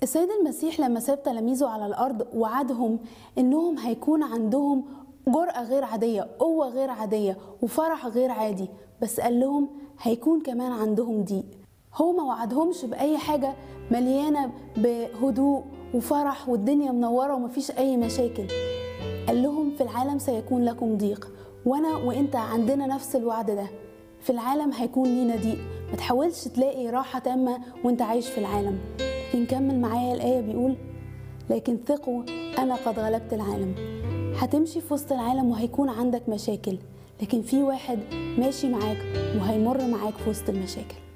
السيد المسيح لما ساب تلاميذه على الأرض وعدهم إنهم هيكون عندهم جرأة غير عادية قوة غير عادية وفرح غير عادي بس قال لهم هيكون كمان عندهم ضيق هو ما وعدهمش بأي حاجة مليانة بهدوء وفرح والدنيا منورة ومفيش أي مشاكل قال لهم في العالم سيكون لكم ضيق وأنا وإنت عندنا نفس الوعد ده في العالم هيكون لينا ضيق ما تحاولش تلاقي راحة تامة وانت عايش في العالم نكمل معايا الآية بيقول لكن ثقوا أنا قد غلبت العالم هتمشي في وسط العالم وهيكون عندك مشاكل لكن في واحد ماشي معاك وهيمر معاك في وسط المشاكل